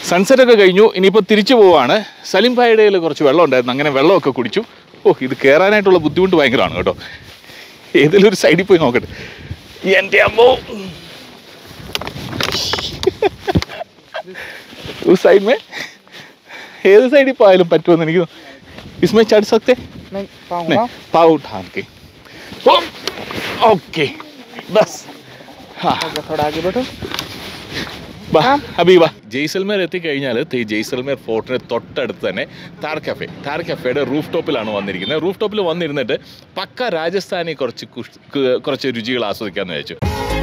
Sunset ഒക്കെ കഴിഞ്ഞു ഇനിയിപ്പോൾ തിരിച്ചു പോവാണ് സലിം ഭായിടയിൽ കുറച്ച് വെള്ളം ഉണ്ടായിരുന്നു അങ്ങനെ വെള്ളമൊക്കെ കുടിച്ചു ഓ ഇത് കയറാനായിട്ടുള്ള ബുദ്ധിമുട്ട് ഭയങ്കരമാണ് കേട്ടോ ഏതെങ്കിലും ഒരു സൈഡിൽ പോയി നോക്കട്ടെ എൻ്റെ അമ്മോ उस साइड में ഏത് സൈഡിൽ പോയാലും പറ്റുമെന്ന് എനിക്ക് തോന്നുന്നു. इसमें चढ़ सकते नहीं पाऊंगा नहीं पाव उठा के ओके बस हाँ ओके, थोड़ा आगे बैठो വാ അബി വാ ജയ്സൽമേർ എത്തിക്കഴിഞ്ഞാൽ ഈ ജയ്സൽമേർ ഫോർട്ടിന് തൊട്ടടുത്ത് തന്നെ താർ കഫേ താർ കഫേയുടെ റൂഫ് ടോപ്പിലാണ് വന്നിരിക്കുന്നത് റൂഫ് ടോപ്പിൽ വന്നിരുന്നിട്ട് പക്ക രാജസ്ഥാനി കുറച്ച് കുഷ്- ക- കുറച്ച് രുചികൾ ആസ്വദിക്കാമെന്ന് വെച്ചു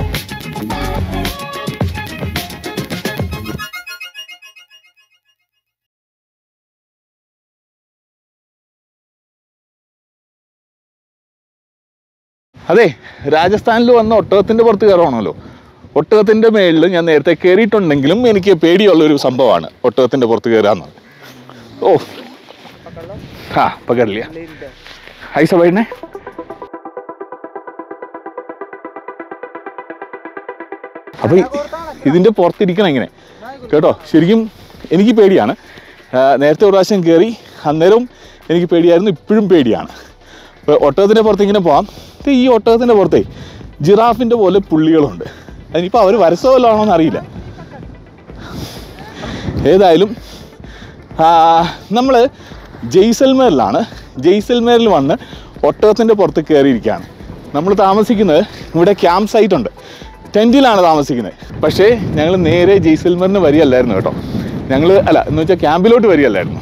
അതെ രാജസ്ഥാനിൽ വന്ന ഒട്ടകത്തിൻ്റെ പുറത്ത് കയറണമല്ലോ ഒട്ടകത്തിൻ്റെ മേളിൽ ഞാൻ നേരത്തെ കയറിയിട്ടുണ്ടെങ്കിലും എനിക്ക് പേടിയുള്ളൊരു സംഭവമാണ് ഒട്ടകത്തിൻ്റെ പുറത്ത് കയറാന്ന് ഓ ഹാ പകടില്ല ले इधर ഐസ വൈഡ്നെ അപ്പൊ ഈ- ഇതിന്റെ പുറത്തിരിക്കണം ഇങ്ങനെ കേട്ടോ ശരിക്കും എനിക്ക് പേടിയാണ് ആ, നേരത്തെ ഒരു പ്രാവശ്യം കയറി അന്നേരം എനിക്ക് പേടിയായിരുന്നു ഇപ്പോഴും പേടിയാണ് അപ്പോൾ ഒട്ടകത്തിൻ്റെ പുറത്ത് ഇങ്ങനെ പോവാം ഇത് ഈ ഒട്ടകത്തിൻ്റെ പുറത്തേ ജിറാഫിൻ്റെ പോലെ പുള്ളികളുണ്ട് അതിനിപ്പോൾ അവർ വരസോ വല്ലതും ആണോ എന്നറിയില്ല ഏതായാലും നമ്മൾ ജയ്സൽമേറിലാണ് ജയ്സൽമേറിൽ വന്ന് ഒട്ടകത്തിൻ്റെ പുറത്ത് കയറിയിരിക്കുകയാണ് നമ്മൾ താമസിക്കുന്നത് ഇവിടെ ക്യാമ്പ് സൈറ്റ് ഉണ്ട് ടെൻറ്റിലാണ് താമസിക്കുന്നത് പക്ഷേ ഞങ്ങൾ നേരെ ജയ്സൽമേറിന് വരികയല്ലായിരുന്നു കേട്ടോ ഞങ്ങൾ അല്ല എന്ന് വെച്ചാൽ ക്യാമ്പിലോട്ട് വരികയല്ലായിരുന്നു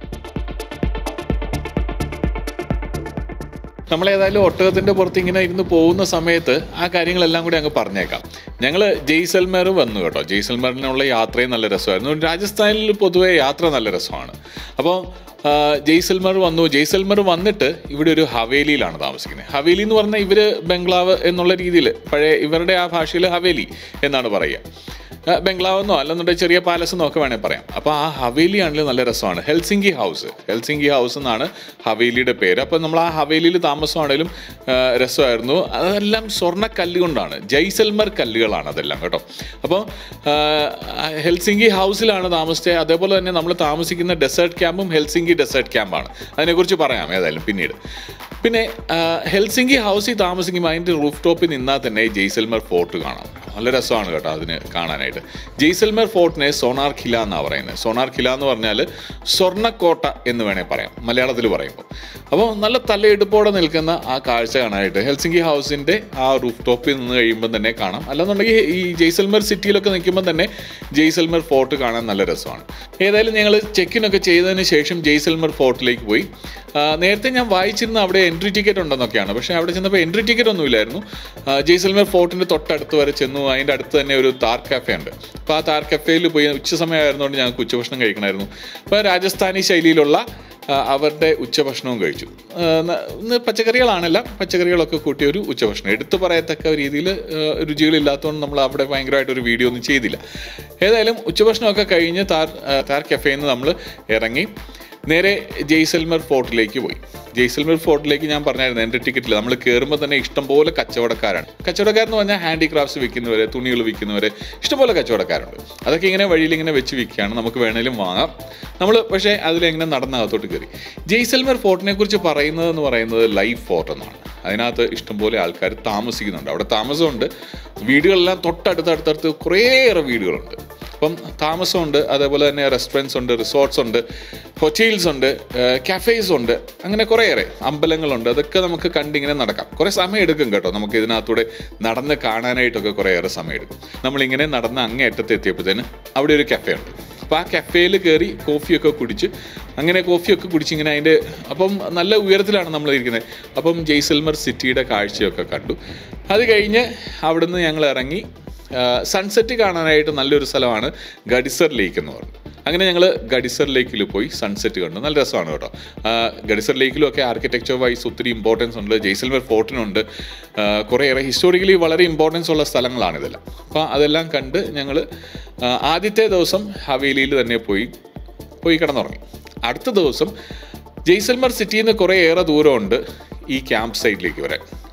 നമ്മൾ ഏതായാലും ഒട്ടകത്തിൻ്റെ പുറത്ത് ഇങ്ങനെ ഇരുന്ന് പോകുന്ന സമയത്ത് ആ കാര്യങ്ങളെല്ലാം കൂടി അങ്ങ് പറഞ്ഞേക്കാം ഞങ്ങൾ ജയ്സൽമേർ വന്നു കേട്ടോ ജയ്സൽമേറിനുള്ള യാത്രയും നല്ല രസമായിരുന്നു രാജസ്ഥാനിൽ പൊതുവേ യാത്ര നല്ല രസമാണ് അപ്പോൾ ആ, ജയ്സൽമർ വന്നു ജയ്സൽമർ വന്നിട്ട് ഇവിടെ ഒരു ഹവേലിയിലാണ് താമസിക്കുന്നത് ഹവേലി എന്ന് പറഞ്ഞാൽ ഇവർ ബംഗ്ലാവ് എന്നുള്ള രീതിയിൽ പഴയ ഇവരുടെ ആ ഭാഷയിൽ ഹവേലി എന്നാണ് പറയുക ആ, ബംഗ്ലാവെന്നോ അല്ലെന്നുണ്ടെങ്കിൽ ചെറിയ പാലസ് എന്നോ ഒക്കെ വേണേൽ പറയാം അപ്പോൾ ആ ഹവേലി ആണെങ്കിലും നല്ല രസമാണ് ഹെൽസിംഗി ഹൗസ് ഹെൽസിംഗി ഹൗസ് എന്നാണ് ഹവേലിയുടെ പേര് അപ്പോൾ നമ്മൾ ആ ഹവേലിയിൽ താമസമാണെങ്കിലും ആ, രസമായിരുന്നു അതെല്ലാം സ്വർണ്ണ കല്ല് കൊണ്ടാണ് ജയ്സൽമർ കല്ലുകളാണ് അതെല്ലാം കേട്ടോ അപ്പോൾ ഹെൽസിംഗി ഹൗസിലാണ് താമസിച്ചത് അതേപോലെ തന്നെ നമ്മൾ താമസിക്കുന്ന ഡെസേർട്ട് ക്യാമ്പും ഹെൽസിംഗി ഡെസേർട്ട് ക്യാമ്പാണ് അതിനെക്കുറിച്ച് പറയാം ഏതായാലും പിന്നീട് പിന്നെ ആ, ഹെൽസിംഗി ഹൗസിൽ താമസിക്കുമ്പോൾ അതിൻ്റെ റൂഫ് ടോപ്പിൽ നിന്നാൽ തന്നെ ജയ്സൽമർ ഫോർട്ട് കാണാം നല്ല രസമാണ് കേട്ടോ അതിന് കാണാനായിട്ട് ജയ്സൽമർ ഫോർട്ടിനെ സോണാർ ഖില എന്നാണ് പറയുന്നത് സോണാർ ഖില എന്ന് പറഞ്ഞാൽ സ്വർണ്ണക്കോട്ട എന്ന് വേണേൽ പറയാം മലയാളത്തിൽ പറയുമ്പോൾ അപ്പോൾ നല്ല തലയെടുപ്പോടെ നിൽക്കുന്ന ആ കാഴ്ച കാണാനായിട്ട് ഹെൽസിംഗി ഹൗസിൻ്റെ ആ റൂഫ് ടോപ്പിൽ നിന്ന് കഴിയുമ്പോൾ തന്നെ കാണാം അല്ലെന്നുണ്ടെങ്കിൽ ഈ ജയ്സൽമർ സിറ്റിയിലൊക്കെ നിൽക്കുമ്പോൾ തന്നെ ജയ്സൽമർ ഫോർട്ട് കാണാൻ നല്ല രസമാണ് ഏതായാലും ഞങ്ങൾ ചെക്കിനൊക്കെ ചെയ്തതിന് ശേഷം ജയ്സൽമർ ഫോർട്ടിലേക്ക് പോയി ആ, നേരത്തെ ഞാൻ വായിച്ചിരുന്ന അവിടെ എൻട്രി ടിക്കറ്റ് ഉണ്ടെന്നൊക്കെയാണ് പക്ഷേ അവിടെ ചെന്നപ്പോൾ എൻട്രി ടിക്കറ്റ് ഒന്നുമില്ലായിരുന്നു ആ, ജയ്സൽമേർ ഫോർട്ടിൻ്റെ തൊട്ടടുത്ത് വരെ ചെന്നു അതിൻ്റെ അടുത്ത് തന്നെ ഒരു താർ കഫേ ഉണ്ട് അപ്പോൾ ആ താർ കഫേയിൽ പോയി ഉച്ച സമയമായിരുന്നുകൊണ്ട് ഞങ്ങൾക്ക് ഉച്ചഭക്ഷണം കഴിക്കണമായിരുന്നു അപ്പോൾ രാജസ്ഥാനി ശൈലിയിലുള്ള ആ, അവരുടെ ഉച്ചഭക്ഷണവും കഴിച്ചു ആ, ന- ഇന്ന് പച്ചക്കറികളാണെല്ലാം പച്ചക്കറികളൊക്കെ കൂട്ടിയ ഒരു ഉച്ചഭക്ഷണം എടുത്തു പറയത്തക്ക രീതിയിൽ രുചികളില്ലാത്തതുകൊണ്ട് നമ്മൾ അവിടെ ഭയങ്കരമായിട്ടൊരു വീഡിയോ ഒന്നും ചെയ്തില്ല ഏതായാലും ഉച്ചഭക്ഷണമൊക്കെ കഴിഞ്ഞ് താർ ആ, താർ കഫേയിൽ നിന്ന് നമ്മൾ ഇറങ്ങി നേരെ ജയ്സൽമർ ഫോർട്ടിലേക്ക് പോയി ജയ്സൽമർ ഫോർട്ടിലേക്ക് ഞാൻ പറഞ്ഞായിരുന്നു എൻ്റെ ടിക്കറ്റിൽ നമ്മൾ കയറുമ്പോൾ തന്നെ ഇഷ്ടംപോലെ കച്ചവടക്കാരാണ് കച്ചവടക്കാരെന്ന് പറഞ്ഞാൽ ഹാൻഡിക്രാഫ്റ്റ്സ് വിൽക്കുന്നവരെ തുണികൾ വിൽക്കുന്നവരെ ഇഷ്ടംപോലെ കച്ചവടക്കാരുണ്ട് അതൊക്കെ ഇങ്ങനെ വഴിയിൽ ഇങ്ങനെ വെച്ച് വിൽക്കുകയാണ് നമുക്ക് വേണേലും വാങ്ങാം നമ്മൾ പക്ഷേ അതിലെങ്ങനെ നടന്ന അകത്തോട്ട് കയറി ജയ്സൽമർ ഫോർട്ടിനെ കുറിച്ച് പറയുന്നത് എന്ന് പറയുന്നത് ലൈഫ് ഫോർട്ട് എന്നാണ് അതിനകത്ത് ഇഷ്ടംപോലെ ആൾക്കാർ താമസിക്കുന്നുണ്ട് അവിടെ താമസമുണ്ട് വീടുകളെല്ലാം തൊട്ടടുത്ത് അടുത്തടുത്ത് കുറേയേറെ വീടുകളുണ്ട് അപ്പം താമസമുണ്ട് അതേപോലെ തന്നെ റെസ്റ്റോറൻറ്റ്സ് ഉണ്ട് റിസോർട്ട്സ് ഉണ്ട് ഹോട്ടൽസ് ഉണ്ട് കഫേസ് ഉണ്ട് അങ്ങനെ കുറേയേറെ അമ്പലങ്ങളുണ്ട് അതൊക്കെ നമുക്ക് കണ്ടിങ്ങനെ നടക്കാം കുറേ സമയം എടുക്കും കേട്ടോ നമുക്ക് ഇതിനകത്തൂടെ നടന്ന് കാണാനായിട്ടൊക്കെ കുറേയേറെ സമയം എടുക്കും നമ്മളിങ്ങനെ നടന്ന് അങ്ങേ അറ്റത്ത് എത്തിയപ്പോഴത്തേന് അവിടെ ഒരു കഫേ ഉണ്ട് അപ്പോൾ ആ കഫേയിൽ കയറി കോഫിയൊക്കെ കുടിച്ച് അങ്ങനെ കോഫിയൊക്കെ കുടിച്ച് ഇങ്ങനെ അതിൻ്റെ അപ്പം നല്ല ഉയരത്തിലാണ് നമ്മൾ ഇരിക്കുന്നത് അപ്പം ജയ്സൽമർ സിറ്റിയുടെ കാഴ്ചയൊക്കെ കണ്ടു അത് കഴിഞ്ഞ് അവിടുന്ന് ഞങ്ങൾ ഇറങ്ങി സൺസെറ്റ് കാണാനായിട്ട് നല്ലൊരു സ്ഥലമാണ് ഗഡിസർ ലേക്ക് എന്ന് പറഞ്ഞു അങ്ങനെ ഞങ്ങൾ ഗഡിസർ ലേക്കിൽ പോയി സൺസെറ്റ് കണ്ടു നല്ല രസമാണ് കേട്ടോ ആ, ഗഡിസർ ലേക്കിലും ഒക്കെ ആർക്കിടെക്ചർ വൈസ് ഒത്തിരി ഇമ്പോർട്ടൻസ് ഉണ്ട് ജയ്സൽമേർ ഫോർട്ടിനുണ്ട് ആ, കുറേയേറെ ഹിസ്റ്റോറിക്കലി വളരെ ഇമ്പോർട്ടൻസ് ഉള്ള സ്ഥലങ്ങളാണ് ഇതെല്ലാം അപ്പോൾ അതെല്ലാം കണ്ട് ഞങ്ങൾ ആദ്യത്തെ ദിവസം ഹവേലിയിൽ തന്നെ പോയി പോയി കിടന്നുറങ്ങി അടുത്ത ദിവസം ജയ്സൽമർ സിറ്റിയിൽ നിന്ന് കുറേ ഏറെ ദൂരമുണ്ട് ഈ ക്യാമ്പ് സൈറ്റിലേക്ക് വരാൻ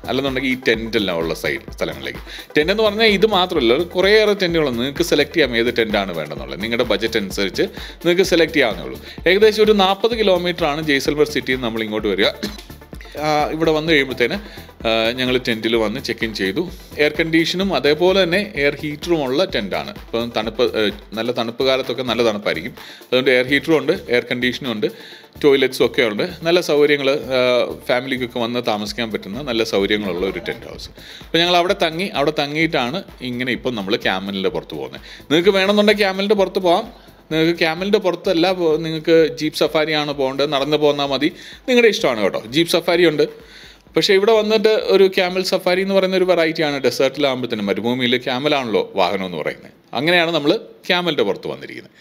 അല്ലെന്നുണ്ടെങ്കിൽ ഈ ടെൻ്റ് എല്ലാം ഉള്ള സൈഡ് സ്ഥലങ്ങളിലേക്ക് ടെൻ്റ് എന്ന് പറഞ്ഞാൽ ഇത് മാത്രമല്ല കുറേയേറെ ടെൻറ്റുകളുണ്ട് നിങ്ങൾക്ക് സെലക്ട് ചെയ്യാം ഏത് ടെൻ്റാണ് വേണ്ടതെന്നുള്ളത് നിങ്ങളുടെ ബജറ്റ് അനുസരിച്ച് നിങ്ങൾക്ക് സെലക്ട് ചെയ്യാവുന്നേ ഉള്ളൂ ഏകദേശം ഒരു നാൽപ്പത് കിലോമീറ്റർ ആണ് ജയ്സൽമർ സിറ്റിയിൽ നിന്ന് നമ്മൾ ഇങ്ങോട്ട് വരിക ആ, ഇവിടെ വന്നു കഴിയുമ്പോഴത്തേന് ഞങ്ങൾ ടെൻറ്റിൽ വന്ന് ചെക്ക് ഇൻ ചെയ്തു എയർ കണ്ടീഷനും അതേപോലെ തന്നെ എയർ ഹീറ്ററും ഉള്ള ടെൻറ്റാണ് ഇപ്പം തണുപ്പ് ആ, നല്ല തണുപ്പ് കാലത്തൊക്കെ നല്ല തണുപ്പായിരിക്കും അതുകൊണ്ട് എയർ ഹീറ്ററും ഉണ്ട് എയർ കണ്ടീഷനും ഉണ്ട് ടോയ്ലറ്റ്സും ഒക്കെ ഉണ്ട് നല്ല സൗകര്യങ്ങൾ ഫാമിലിക്കൊക്കെ വന്ന് താമസിക്കാൻ പറ്റുന്ന നല്ല സൗകര്യങ്ങളുള്ള ഒരു ടെൻറ്റ് ഹൗസ് അപ്പോൾ ഞങ്ങൾ അവിടെ തങ്ങി അവിടെ തങ്ങിയിട്ടാണ് ഇങ്ങനെ ഇപ്പം നമ്മൾ ക്യാമലിൻ്റെ പുറത്ത് പോകുന്നത് നിങ്ങൾക്ക് വേണമെന്നുണ്ടെങ്കിൽ ക്യാമലിൻ്റെ പുറത്ത് പോകാം നിങ്ങൾക്ക് ക്യാമലിൻ്റെ പുറത്തല്ല പോ- നിങ്ങൾക്ക് ജീപ്പ് സഫാരിയാണ് പോകേണ്ടത് നടന്നു പോന്നാൽ മതി നിങ്ങളുടെ ഇഷ്ടമാണ് കേട്ടോ ജീപ്പ് സഫാരി ഉണ്ട് പക്ഷേ ഇവിടെ വന്നിട്ട് ഒരു ക്യാമൽ സഫാരി എന്ന് പറയുന്ന ഒരു വെറൈറ്റിയാണ് ഡെസേർട്ടിലാകുമ്പോഴത്തേനും മരുഭൂമിയിൽ ക്യാമലാണല്ലോ വാഹനം എന്ന് പറയുന്നത് അങ്ങനെയാണ് നമ്മൾ ക്യാമലിൻ്റെ പുറത്ത് വന്നിരിക്കുന്നത്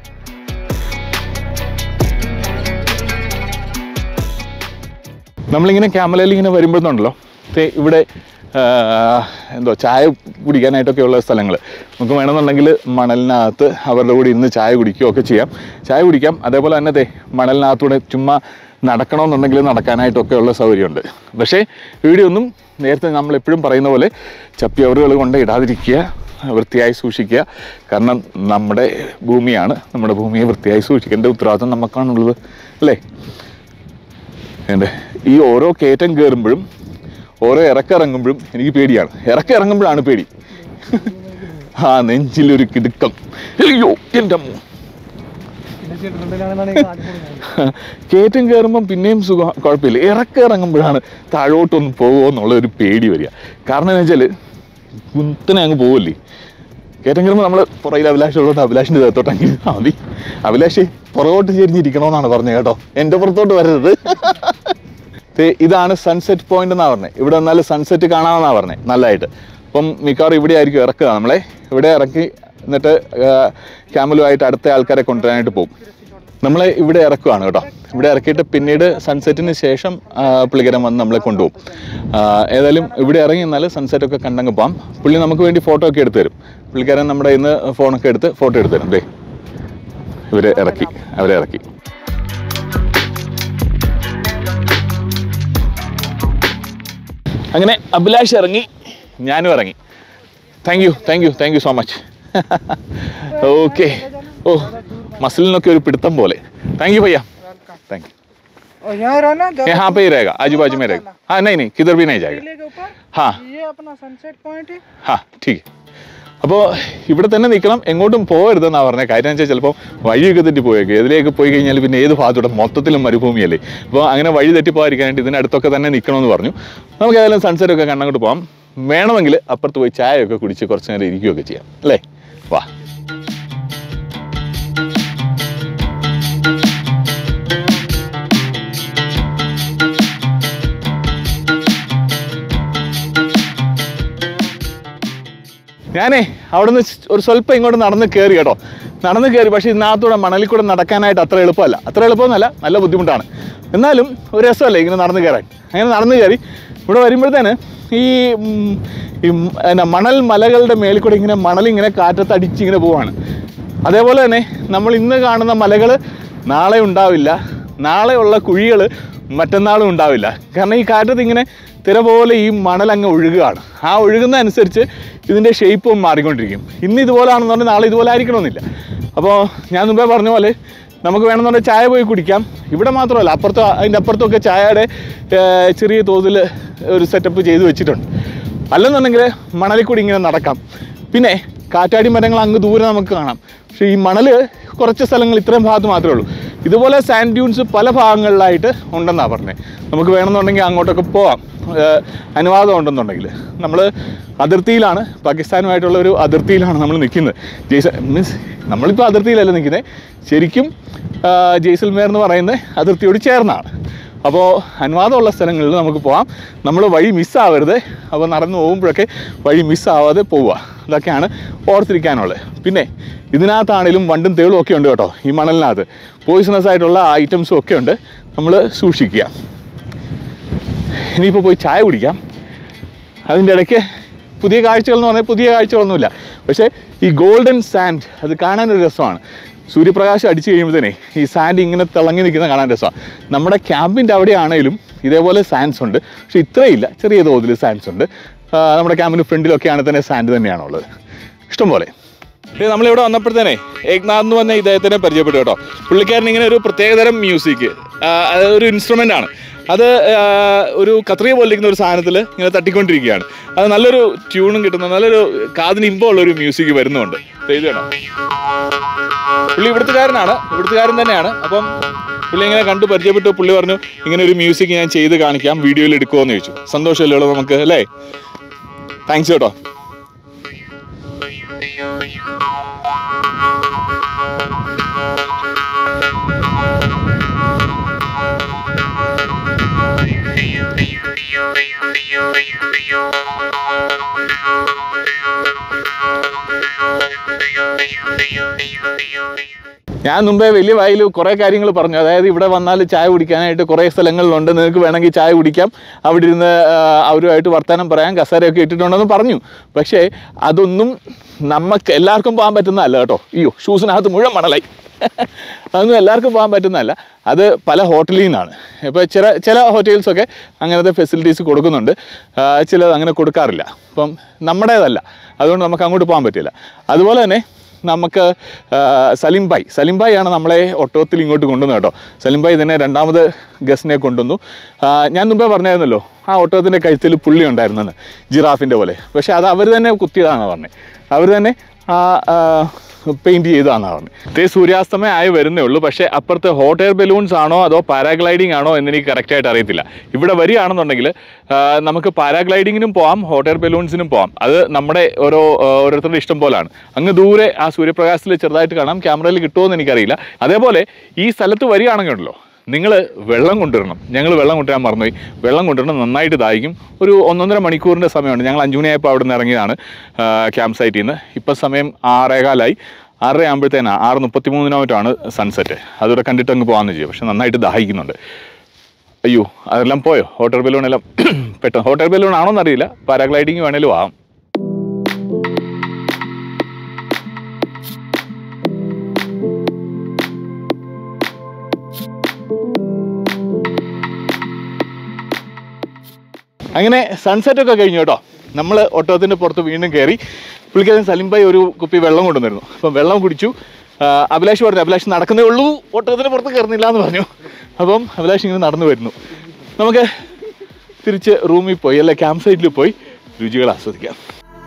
നമ്മളിങ്ങനെ ക്യാമലയിൽ ഇങ്ങനെ വരുമ്പോഴത്തുണ്ടല്ലോ ദേ ഇവിടെ ആ, എന്തോ ചായ കുടിക്കാനായിട്ടൊക്കെ ഉള്ള സ്ഥലങ്ങൾ നമുക്ക് വേണമെന്നുണ്ടെങ്കിൽ മണലിനകത്ത് അവരുടെ കൂടെ ഇരുന്ന് ചായ കുടിക്കുകയൊക്കെ ചെയ്യാം ചായ കുടിക്കാം അതേപോലെ തന്നെ ദേ മണലിനകത്തൂടെ ചുമ്മാ നടക്കണമെന്നുണ്ടെങ്കിൽ നടക്കാനായിട്ടൊക്കെ ഉള്ള സൗകര്യമുണ്ട് പക്ഷേ ഇവിടെയൊന്നും നേരത്തെ നമ്മൾ എപ്പോഴും പറയുന്ന പോലെ ചപ്പിയവറുകൾ കൊണ്ട് ഇടാതിരിക്കുക വൃത്തിയായി സൂക്ഷിക്കുക കാരണം നമ്മുടെ ഭൂമിയാണ് നമ്മുടെ ഭൂമിയെ വൃത്തിയായി സൂക്ഷിക്കേണ്ട ഉത്തരവാദിത്വം നമുക്കാണുള്ളത് അല്ലേ എൻ്റെ ഈ ഓരോ കയറ്റം കയറുമ്പോഴും ഓരോ ഇറക്കിറങ്ങുമ്പോഴും എനിക്ക് പേടിയാണ് ഇറക്കിറങ്ങുമ്പോഴാണ് പേടി ആ നെഞ്ചിലൊരു കിടുക്കം അയ്യോ എൻ്റെ അമ്മ കയറ്റം കയറുമ്പം പിന്നെയും സുഖം കുഴപ്പമില്ല ഇറക്കി ഇറങ്ങുമ്പോഴാണ് താഴോട്ടൊന്ന് പോകുമോ എന്നുള്ള ഒരു പേടി വരിക കാരണം എന്ന് വെച്ചാൽ കുത്തനെ അങ്ങ് പോവല്ലേ കയറ്റം കയറുമ്പോൾ നമ്മൾ പുറകിൽ അഭിലാഷ് ഉള്ളതുകൊണ്ട് അഭിലാഷിൻ്റെ ദേഹത്തോട്ട് അങ്ങ് ഇരുന്നാൽ മതി അഭിലാഷ് പുറകോട്ട് ചെരിഞ്ഞിരിക്കണമെന്നാണ് പറഞ്ഞത് കേട്ടോ എൻ്റെ പുറത്തോട്ട് വരരുത് ദേ, ഇതാണ് സൺസെറ്റ് പോയിന്റ് എന്നാ പറഞ്ഞത് ഇവിടെ വന്നാൽ സൺസെറ്റ് കാണാമെന്നാ പറഞ്ഞത് നല്ലതായിട്ട് അപ്പം മിക്കവാറും ഇവിടെ ആയിരിക്കും ഇറക്കുക നമ്മളെ ഇവിടെ ഇറക്കി എന്നിട്ട് ക്യാമലുമായിട്ട് അടുത്ത ആൾക്കാരെ കൊണ്ടുവരാനായിട്ട് പോകും നമ്മളെ ഇവിടെ ഇറക്കുവാണ് കേട്ടോ ഇവിടെ ഇറക്കിയിട്ട് പിന്നീട് സൺസെറ്റിന് ശേഷം ആ, പുള്ളിക്കാരൻ വന്ന് നമ്മളെ കൊണ്ടുപോകും ആ, ഏതായാലും ഇവിടെ ഇറങ്ങി എന്നാൽ സൺസെറ്റ് ഒക്കെ കണ്ടങ്ങ് പോകാം പുള്ളി നമുക്ക് വേണ്ടി ഫോട്ടോ ഒക്കെ എടുത്തു തരും പുള്ളിക്കാരൻ നമ്മുടെ ഇന്ന് ഫോണൊക്കെ എടുത്ത് ഫോട്ടോ എടുത്തു തരും ദേ ഇവരെ ഇറക്കി അവരെ ഇറക്കി അങ്ങനെ അഭിലാഷ് ഇറങ്ങി ഞാനും ഇറങ്ങി thank you thank you thank you so much okay oh മസിലിനൊക്കെ ഒരു പിടുത്തം പോലെ താങ്ക് യു भैया താങ്ക് യു और यहाँ रहना जब यहाँ पे ही रहेगा आजू बाजू में रहेगा हाँ नहीं नहीं किधर भी नहीं जाएगा किले के ऊपर हाँ ये अपना सनसेट पॉइंट है ഹാ ठीक അപ്പോൾ ഇവിടെ തന്നെ നിൽക്കണം എങ്ങോട്ടും പോകരുതെന്നാ പറഞ്ഞത് കാര്യം വെച്ചാൽ ചിലപ്പോൾ വഴിയൊക്കെ തെറ്റി പോയേക്കും ഇതിലേക്ക് പോയി കഴിഞ്ഞാൽ പിന്നെ ഏത് ഭാഗത്തൂടെ മൊത്തത്തിലും മരുഭൂമിയല്ലേ അപ്പോൾ അങ്ങനെ വഴി തെറ്റിപ്പോകാതിരിക്കാനായിട്ട് ഇതിനടുത്തൊക്കെ തന്നെ നിൽക്കണമെന്ന് പറഞ്ഞു നമുക്ക് ഏതായാലും സൺസെറ്റ് ഒക്കെ കണ്ണങ്ങോട്ട് പോകാം വേണമെങ്കിൽ അപ്പുറത്ത് പോയി ചായയൊക്കെ കുടിച്ച് കുറച്ച് നേരം ഇരിക്കുകയൊക്കെ ചെയ്യാം അല്ലേ വാ ഞാനേ അവിടുന്ന് ഒരു സ്വല്പം ഇങ്ങോട്ട് നടന്ന് കയറി കേട്ടോ നടന്ന് കയറി പക്ഷേ ഇതിനകത്തൂടെ മണലിൽ കൂടെ നടക്കാനായിട്ട് അത്ര എളുപ്പമല്ല അത്ര എളുപ്പമൊന്നുമല്ല നല്ല ബുദ്ധിമുട്ടാണ് എന്നാലും ഒരു രസമല്ലേ ഇങ്ങനെ നടന്ന് കയറാൻ അങ്ങനെ നടന്ന് കയറി ഇവിടെ വരുമ്പോഴത്തേന് ഈ ഉം, ഈ ഉം, എന്നാ മണൽ മലകളുടെ മേളിൽ കൂടെ ഇങ്ങനെ മണൽ ഇങ്ങനെ കാറ്റത്തടിച്ച് ഇങ്ങനെ പോവാണ് അതേപോലെ തന്നെ നമ്മൾ ഇന്ന് കാണുന്ന മലകൾ നാളെ ഉണ്ടാവില്ല നാളെയുള്ള കുഴികൾ മറ്റന്നാളും ഉണ്ടാവില്ല കാരണം ഈ കാറ്റത്ത് ഇങ്ങനെ തിര പോലെ ഈ മണൽ അങ്ങ് ഒഴുകുകയാണ് ആ ഒഴുകുന്ന അനുസരിച്ച് ഇതിൻ്റെ ഷേപ്പും മാറിക്കൊണ്ടിരിക്കും ഇന്ന് ഇതുപോലാണെന്ന് പറഞ്ഞാൽ നാളെ ഇതുപോലെ ആയിരിക്കണമെന്നില്ല അപ്പോൾ ഞാൻ മുമ്പേ പറഞ്ഞ പോലെ നമുക്ക് വേണമെന്നുണ്ടെങ്കിൽ ചായ പോയി കുടിക്കാം ഇവിടെ മാത്രമല്ല അപ്പുറത്ത് അതിൻ്റെ അപ്പുറത്തൊക്കെ ചായയുടെ ഏർ, ചെറിയ തോതിൽ ഒരു സെറ്റപ്പ് ചെയ്ത് വെച്ചിട്ടുണ്ട് അല്ലെന്നുണ്ടെങ്കിൽ മണലിൽ കൂടി ഇങ്ങനെ നടക്കാം പിന്നെ കാറ്റാടി മരങ്ങൾ അങ്ങ് ദൂരെ നമുക്ക് കാണാം പക്ഷേ ഈ മണൽ കുറച്ച് സ്ഥലങ്ങൾ ഇത്രയും ഭാഗത്ത് മാത്രമേ ഉള്ളൂ ഇതുപോലെ സാൻഡ് ഡ്യൂൺസ് പല ഭാഗങ്ങളിലായിട്ട് ഉണ്ടെന്നാണ് പറഞ്ഞത് നമുക്ക് വേണമെന്നുണ്ടെങ്കിൽ അങ്ങോട്ടൊക്കെ പോവാം ഏഹ് അനുവാദം ഉണ്ടെന്നുണ്ടെങ്കിൽ നമ്മൾ അതിർത്തിയിലാണ് പാകിസ്ഥാനുമായിട്ടുള്ള ഒരു അതിർത്തിയിലാണ് നമ്മൾ നിൽക്കുന്നത് ജയ്സ മീൻസ് നമ്മളിപ്പോൾ അതിർത്തിയിലല്ല നിൽക്കുന്നത് ശരിക്കും ആഹ് ജയ്സൽമേർ എന്ന് പറയുന്ന അതിർത്തിയോട് ചേർന്നാണ് അപ്പോൾ അനുവാദമുള്ള സ്ഥലങ്ങളിൽ നമുക്ക് പോകാം നമ്മൾ വഴി മിസ്സാവരുത് അപ്പോൾ നടന്നു പോകുമ്പോഴൊക്കെ വഴി മിസ്സാവാതെ പോവുക ഇതൊക്കെയാണ് ഓർത്തിരിക്കാനുള്ളത് പിന്നെ ഇതിനകത്താണേലും വണ്ടും തേളും ഒക്കെ ഉണ്ട് കേട്ടോ ഈ മണലിനകത്ത് പോയിസണസ് ആയിട്ടുള്ള ഐറ്റംസും ഒക്കെ ഉണ്ട് നമ്മൾ സൂക്ഷിക്കുക ഇനിയിപ്പോൾ പോയി ചായ കുടിക്കാം അതിൻ്റെ ഇടയ്ക്ക് പുതിയ കാഴ്ചകൾ എന്ന് പറഞ്ഞാൽ പുതിയ കാഴ്ചകളൊന്നുമില്ല പക്ഷേ ഈ ഗോൾഡൻ സാൻഡ് അത് കാണാനൊരു രസമാണ് സൂര്യപ്രകാശം അടിച്ചു കഴിയുമ്പോഴത്തേനെ ഈ സാൻഡ് ഇങ്ങനെ തിളങ്ങി നിൽക്കുന്ന കാണാൻ രസമാണ് നമ്മുടെ ക്യാമ്പിൻ്റെ അവിടെയാണേലും ഇതേപോലെ സാൻഡ്സ് ഉണ്ട് പക്ഷെ ഇത്രയില്ല ചെറിയ തോതിൽ സാൻഡ്സ് ഉണ്ട് ആ, നമ്മുടെ ക്യാമ്പിന് ഫ്രണ്ടിലൊക്കെയാണ് തന്നെ സാൻഡ് തന്നെയാണുള്ളത് ഇഷ്ടംപോലെ ഇത് നമ്മളിവിടെ വന്നപ്പോഴത്തേനെ ഏക്നാഥ് എന്ന് പറഞ്ഞ ഇദ്ദേഹത്തിനെ പരിചയപ്പെട്ടു കേട്ടോ പുള്ളിക്കാരൻ ഇങ്ങനെ ഒരു പ്രത്യേകതരം മ്യൂസിക് ഒരു ഇൻസ്ട്രുമെൻ്റ് ആണ് അത് ആ, ഒരു കത്രിയ പോലെ ഇരിക്കുന്ന ഒരു സാധനത്തിൽ ഇങ്ങനെ തട്ടിക്കൊണ്ടിരിക്കുകയാണ് അത് നല്ലൊരു ട്യൂണും കിട്ടുന്ന നല്ലൊരു കാതിന് ഇമ്പമുള്ള ഒരു മ്യൂസിക് വരുന്നുണ്ട് ദേ ഇത് കണ്ടോ പുള്ളി ഇവിടുത്തുകാരനാണ് ഇവിടുത്തുകാരൻ തന്നെയാണ് അപ്പം പുള്ളി ഇങ്ങനെ കണ്ടു പരിചയപ്പെട്ടു പുള്ളി പറഞ്ഞു ഇങ്ങനെ ഒരു മ്യൂസിക് ഞാൻ ചെയ്ത് കാണിക്കാം വീഡിയോയിൽ എടുക്കുമോ എന്ന് ചോദിച്ചു സന്തോഷമല്ലേ ഉള്ളൂ നമുക്ക് അല്ലേ താങ്ക്സ് കേട്ടോ ഞാൻ മുമ്പേ വലിയ വായിൽ കുറേ കാര്യങ്ങൾ പറഞ്ഞു അതായത് ഇവിടെ വന്നാൽ ചായ കുടിക്കാനായിട്ട് കുറേ സ്ഥലങ്ങളിലുണ്ട് നിങ്ങൾക്ക് വേണമെങ്കിൽ ചായ കുടിക്കാം അവിടെ ഇരുന്ന് ആ, അവരുമായിട്ട് വർത്തമാനം പറയാം കസേരയൊക്കെ ഇട്ടിട്ടുണ്ടെന്ന് പറഞ്ഞു പക്ഷേ അതൊന്നും നമുക്ക് എല്ലാവർക്കും പോകാൻ പറ്റുന്നതല്ല കേട്ടോ അയ്യോ ഷൂസിനകത്ത് മുഴുവൻ മണലായി അതൊന്നും എല്ലാവർക്കും പോകാൻ പറ്റുന്നതല്ല അത് പല ഹോട്ടലിൽ നിന്നാണ് ഇപ്പോൾ ചില ചില ഹോട്ടൽസൊക്കെ അങ്ങനത്തെ ഫെസിലിറ്റീസ് കൊടുക്കുന്നുണ്ട് ആ, ചിലത് അങ്ങനെ കൊടുക്കാറില്ല അപ്പം നമ്മുടേതല്ല അതുകൊണ്ട് നമുക്ക് അങ്ങോട്ട് പോകാൻ പറ്റില്ല അതുപോലെ തന്നെ നമുക്ക് ആ, സലിം ഭായ് സലിം ഭായ് ആണ് നമ്മളെ ഒട്ടകത്തിൽ ഇങ്ങോട്ട് കൊണ്ടുവന്നത് കേട്ടോ സലിം ഭായ് തന്നെ രണ്ടാമത് ഗസ്റ്റിനെ കൊണ്ടുവന്നു ആ, ഞാൻ മുമ്പേ പറഞ്ഞായിരുന്നല്ലോ ആ ഒട്ടകത്തിൻ്റെ കഴുത്തിൽ പുള്ളി ഉണ്ടായിരുന്നെന്ന് ജിറാഫിൻ്റെ പോലെ പക്ഷേ അത് അവർ തന്നെ കുത്തിയതാണെന്ന് പറഞ്ഞത് അവർ തന്നെ ആ പെയിൻറ്റ് ചെയ്തതാണെന്നാണ് പറഞ്ഞത് ഇതേ സൂര്യാസ്തമയം ആയി വരുന്നേ ഉള്ളൂ പക്ഷേ അപ്പുറത്ത് ഹോട്ട് എയർ ബലൂൺസ് ആണോ അതോ പാരാഗ്ലൈഡിംഗ് ആണോ എന്ന് എനിക്ക് കറക്റ്റായിട്ട് അറിയത്തില്ല ഇവിടെ വരികയാണെന്നുണ്ടെങ്കിൽ ആ, നമുക്ക് പാരാഗ്ലൈഡിങ്ങിനും പോവാം ഹോട്ട് എയർ ബലൂൺസിനും പോവാം അത് നമ്മുടെ ഓരോ ആ, ഓരോരുത്തരുടെ ഇഷ്ടം പോലാണ് അങ്ങ് ദൂരെ ആ സൂര്യപ്രകാശത്തിൽ ചെറുതായിട്ട് കാണാം ക്യാമറയിൽ കിട്ടുമോ എന്ന് എനിക്കറിയില്ല അതേപോലെ ഈ സ്ഥലത്ത് വരികയാണെങ്കിൽ ഉണ്ടല്ലോ നിങ്ങൾ വെള്ളം കൊണ്ടുവരണം ഞങ്ങൾ വെള്ളം കൊണ്ടുവരാൻ മറന്നുപോയി വെള്ളം കൊണ്ടുവരണം നന്നായിട്ട് ദാഹിക്കും ഒരു ഒന്നൊന്നര മണിക്കൂറിൻ്റെ സമയമുണ്ട് ഞങ്ങൾ അഞ്ചു മണിയായപ്പോൾ അവിടെ നിന്ന് ഇറങ്ങിയതാണ് ക്യാമ്പ് സൈറ്റിൽ നിന്ന് ഇപ്പം സമയം ആറേകാലായി ആറര ആകുമ്പോഴത്തേനാണ് ആറ് മുപ്പത്തി മൂന്നിനായിട്ടാണ് സൺസെറ്റ് അതുകൂടെ കണ്ടിട്ട് അങ്ങ് പോകാമെന്ന് ചെയ്യും പക്ഷെ നന്നായിട്ട് ദാഹിക്കുന്നുണ്ട് അയ്യോ അതെല്ലാം പോയോ ഹോട്ടൽ ബലൂൺ എല്ലാം പെട്ടെന്ന് ഹോട്ടൽ ബലൂൺ ആണോ എന്നറിയില്ല പാരാഗ്ലൈഡിങ് വേണേലും ആവാം അങ്ങനെ സൺസെറ്റ് ഒക്കെ കഴിഞ്ഞു കേട്ടോ നമ്മൾ ഒട്ടകത്തിൻ്റെ പുറത്ത് വീണ്ടും കയറി പുള്ളിക്കാരൻ സലിം ഭായി ഒരു കുപ്പി വെള്ളം കൊണ്ടുവന്നിരുന്നു അപ്പം വെള്ളം കുടിച്ചു ആ, അഭിലാഷ് പറഞ്ഞു അഭിലാഷ് നടക്കുന്നേ ഉള്ളൂ ഒട്ടകത്തിന് പുറത്ത് കയറുന്നില്ല എന്ന് പറഞ്ഞു അപ്പം അഭിലാഷ് ഇങ്ങനെ നടന്നു വരുന്നു നമുക്ക് തിരിച്ച് റൂമിൽ പോയി അല്ലെ ക്യാമ്പ് സൈറ്റിൽ പോയി രുചികൾ ആസ്വദിക്കാം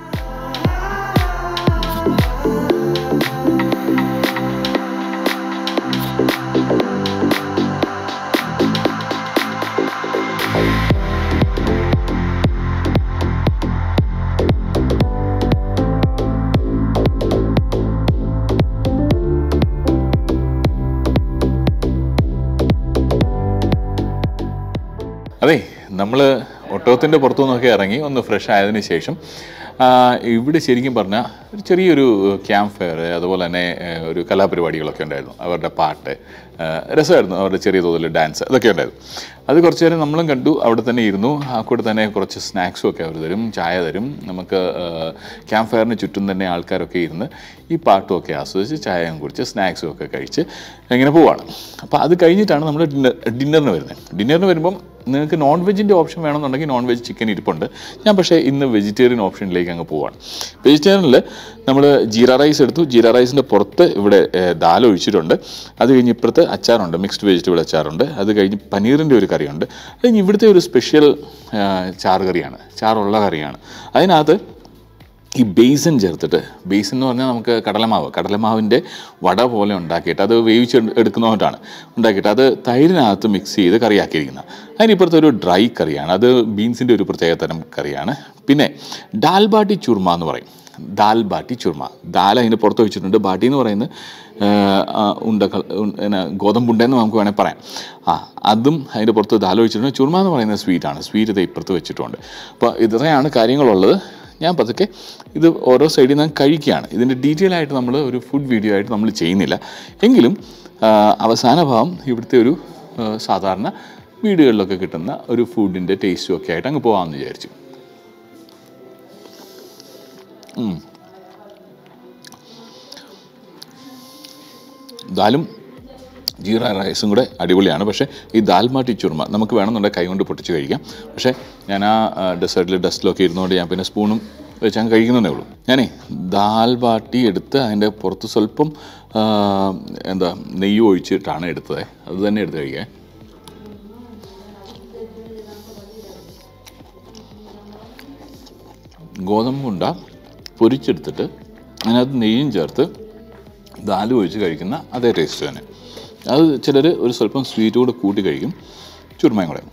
അതെ നമ്മൾ ഒട്ടകത്തിൻ്റെ പുറത്തു നിന്നൊക്കെ ഇറങ്ങി ഒന്ന് ഫ്രഷ് ആയതിനു ശേഷം ആ, ഇവിടെ ശരിക്കും പറഞ്ഞാൽ ഒരു ചെറിയൊരു ക്യാമ്പ് ഫെയർ അതുപോലെ തന്നെ ഏ, ഒരു കലാപരിപാടികളൊക്കെ ഉണ്ടായിരുന്നു അവരുടെ പാട്ട് ആ, രസമായിരുന്നു അവരുടെ ചെറിയ തോതിൽ ഡാൻസ് അതൊക്കെ ഉണ്ടായിരുന്നു അത് കുറച്ച് നേരം നമ്മളും കണ്ടു അവിടെ തന്നെ ഇരുന്നു ആ കൂടെ തന്നെ കുറച്ച് സ്നാക്സും ഒക്കെ അവർ തരും ചായ തരും നമുക്ക് ക്യാമ്പ് ഫെയറിന് ചുറ്റും തന്നെ ആൾക്കാരൊക്കെ ഇരുന്ന് ഈ പാട്ടും ഒക്കെ ആസ്വദിച്ച് ചായയും കുടിച്ച് സ്നാക്സും ഒക്കെ കഴിച്ച് ഇങ്ങനെ പോവാണ് അപ്പോൾ അത് കഴിഞ്ഞിട്ടാണ് നമ്മൾ ഡിന്നർ ഡിന്നറിന് വരുന്നത് ഡിന്നറിന് വരുമ്പം നിങ്ങൾക്ക് നോൺ വെജിൻ്റെ ഓപ്ഷൻ വേണമെന്നുണ്ടെങ്കിൽ നോൺ വെജ് ചിക്കൻ ഇരിപ്പുണ്ട് ഞാൻ പക്ഷേ ഇന്ന് വെജിറ്റേറിയൻ ഓപ്ഷനിലേക്ക് അങ്ങ് പോവാണ് വെജിറ്റേറിയനിൽ നമ്മൾ ജീര റൈസ് എടുത്തു ജീര റൈസിൻ്റെ പുറത്ത് ഇവിടെ ഏഹ്, ദാൽ ഒഴിച്ചിട്ടുണ്ട് അത് കഴിഞ്ഞ് ഇപ്പുറത്ത് അച്ചാറുണ്ട് മിക്സ്ഡ് വെജിറ്റബിൾ അച്ചാറുണ്ട് അത് കഴിഞ്ഞ് പനീറിൻ്റെ ഒരു കറിയുണ്ട് അത് കഴിഞ്ഞ് ഇവിടുത്തെ ഒരു സ്പെഷ്യൽ ചാറ് കറിയാണ് ചാറുള്ള കറിയാണ് അതിനകത്ത് ഈ ബേസൻ ചേർത്തിട്ട് ബേസൻ എന്ന് പറഞ്ഞാൽ നമുക്ക് കടലമാവ് കടലമാവിൻ്റെ വട പോലെ ഉണ്ടാക്കിയിട്ട് അത് വേവിച്ച് എടുക്കുന്നതുകൊണ്ടാണ് ഉണ്ടാക്കിയിട്ട് അത് തൈരിനകത്ത് മിക്സ് ചെയ്ത് കറിയാക്കിയിരിക്കുന്നത് അതിനിപ്പുറത്ത് ഒരു ഡ്രൈ കറിയാണ് അത് ബീൻസിൻ്റെ ഒരു പ്രത്യേക തരം കറിയാണ് പിന്നെ ഡാൽ ബാട്ടി ചുർമ എന്ന് പറയും ദാൽ ബാട്ടി ചുർമ ദാൽ അതിൻ്റെ പുറത്ത് വെച്ചിട്ടുണ്ട് ബാട്ടി എന്ന് പറയുന്നത് ഉണ്ടകൾ പിന്നെ ഗോതമ്പുണ്ടെന്ന് നമുക്ക് വേണമെങ്കിൽ പറയാം ആ അതും അതിൻ്റെ പുറത്ത് ദാൽ ഒഴിച്ചിട്ടുണ്ട് ചുർമ എന്ന് പറയുന്ന സ്വീറ്റാണ് സ്വീറ്റ് ഇത് ഇപ്പുറത്ത് വെച്ചിട്ടുണ്ട് അപ്പോൾ ഇത്രയാണ് കാര്യങ്ങളുള്ളത് ഞാൻ പതുക്കെ ഇത് ഓരോ സൈഡിൽ നിന്ന് കഴിക്കുകയാണ് ഇതിൻ്റെ ഡീറ്റെയിൽ ആയിട്ട് നമ്മൾ ഒരു ഫുഡ് വീഡിയോ ആയിട്ട് നമ്മൾ ചെയ്യുന്നില്ല എങ്കിലും ആ, അവസാന ഭാഗം ഇവിടുത്തെ ഒരു ആ, സാധാരണ വീടുകളിലൊക്കെ കിട്ടുന്ന ഒരു ഫുഡിൻ്റെ ടേസ്റ്റും ഒക്കെ ആയിട്ട് അങ്ങ് പോകാമെന്ന് വിചാരിച്ചു ഉം. ദാലും ജീറ റൈസും കൂടെ അടിപൊളിയാണ് പക്ഷേ ഈ ദാൽമാട്ടി ചുർമ നമുക്ക് വേണമെന്നുണ്ടെങ്കിൽ കൈ കൊണ്ട് പൊട്ടിച്ച് കഴിക്കാം പക്ഷേ ഞാൻ ആ ഡെസേർട്ടിൽ ഡസ്റ്റിലൊക്കെ ഇരുന്നുകൊണ്ട് ഞാൻ പിന്നെ സ്പൂണും വെച്ച് അങ്ങ് കഴിക്കുന്നതേ ഉള്ളൂ ഞാനേ ദാൽ ബാട്ടി എടുത്ത് അതിൻ്റെ പുറത്ത് സ്വല്പം ആ, എന്താ നെയ്യ് ഒഴിച്ചിട്ടാണ് എടുത്തത് അത് തന്നെ എടുത്ത് കഴിക്കാൻ ഗോതമ്പ് ഉണ്ട പൊരിച്ചെടുത്തിട്ട് അതിനകത്ത് നെയ്യും ചേർത്ത് ദാൽ ഒഴിച്ച് കഴിക്കുന്ന അതേ ടേസ്റ്റ് തന്നെ അത് ചിലർ ഒരു സ്വല്പം സ്വീറ്റ് കൂടെ കൂട്ടി കഴിക്കും ചുരുമയും കൂടെ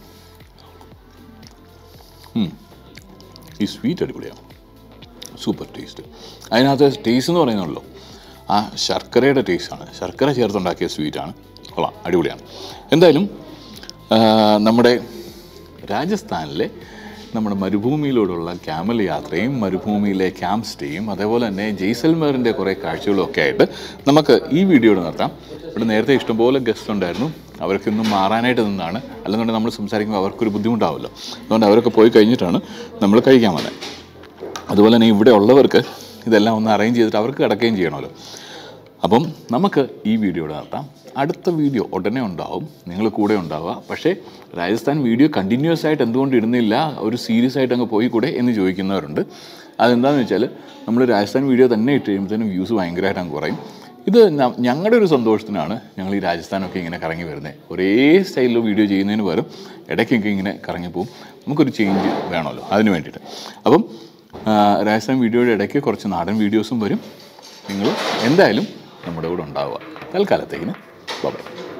ഉം. ഈ സ്വീറ്റ് അടിപൊളിയാണ് സൂപ്പർ ടേസ്റ്റ് അതിനകത്ത് ടേസ്റ്റ് എന്ന് പറയുന്നുള്ളൂ ആ ശർക്കരയുടെ ടേസ്റ്റാണ് ശർക്കര ചേർത്തുണ്ടാക്കിയ സ്വീറ്റാണ് കൊള്ളാം അടിപൊളിയാണ് എന്തായാലും ആ, നമ്മുടെ രാജസ്ഥാനിലെ നമ്മുടെ മരുഭൂമിയിലൂടെയുള്ള ക്യാമൽ യാത്രയും മരുഭൂമിയിലെ ക്യാമ്പ് സ്റ്റേയും അതേപോലെ തന്നെ ജയ്സൽമേറിൻ്റെ കുറേ കാഴ്ചകളും ഒക്കെ ആയിട്ട് നമുക്ക് ഈ വീഡിയോയുടെ നിർത്താം ഇവിടെ നേരത്തെ ഇഷ്ടംപോലെ ഗസ്റ്റ് ഉണ്ടായിരുന്നു അവർക്ക് ഇന്നും മാറാനായിട്ട് നിന്നാണ് അല്ലെന്നുണ്ടെങ്കിൽ നമ്മൾ സംസാരിക്കുമ്പോൾ അവർക്കൊരു ബുദ്ധിമുട്ടാവുമല്ലോ അതുകൊണ്ട് അവരൊക്കെ പോയി കഴിഞ്ഞിട്ടാണ് നമ്മൾ കഴിക്കാൻ വന്നത് അതുപോലെ തന്നെ ഇവിടെ ഉള്ളവർക്ക് ഇതെല്ലാം ഒന്ന് അറേഞ്ച് ചെയ്തിട്ട് അവർക്ക് കിടക്കുകയും ചെയ്യണമല്ലോ അപ്പം നമുക്ക് ഈ വീഡിയോയുടെ നടത്താം അടുത്ത വീഡിയോ ഉടനെ ഉണ്ടാവും നിങ്ങൾ കൂടെ ഉണ്ടാവുക പക്ഷേ രാജസ്ഥാൻ വീഡിയോ കണ്ടിന്യൂസ് ആയിട്ട് എന്തുകൊണ്ട് ഇടുന്നില്ല ഒരു സീരിയസ് ആയിട്ട് അങ്ങ് പോയി കൂടെ എന്ന് ചോദിക്കുന്നവരുണ്ട് അതെന്താണെന്ന് വെച്ചാൽ നമ്മൾ രാജസ്ഥാൻ വീഡിയോ തന്നെ ഇട്ട് കഴിയുമ്പോഴത്തേനും വ്യൂസ് ഭയങ്കരമായിട്ട് അങ്ങ് കുറയും ഇത് ന- ഞങ്ങളുടെ ഒരു സന്തോഷത്തിനാണ് ഞങ്ങൾ ഈ രാജസ്ഥാനൊക്കെ ഇങ്ങനെ കറങ്ങി വരുന്നത് ഒരേ സ്റ്റൈലിൽ വീഡിയോ ചെയ്യുന്നതിന് പകരം ഇടയ്ക്കൊക്കെ ഇങ്ങനെ കറങ്ങി പോകും നമുക്കൊരു ചേഞ്ച് വേണമല്ലോ അതിന് വേണ്ടിയിട്ട് അപ്പം ആ, രാജസ്ഥാൻ വീഡിയോയുടെ ഇടയ്ക്ക് കുറച്ച് നാടൻ വീഡിയോസും വരും നിങ്ങൾ എന്തായാലും നമ്മുടെ കൂടെ ഉണ്ടാവുക തൽക്കാലത്തേക്കിന് ബൈ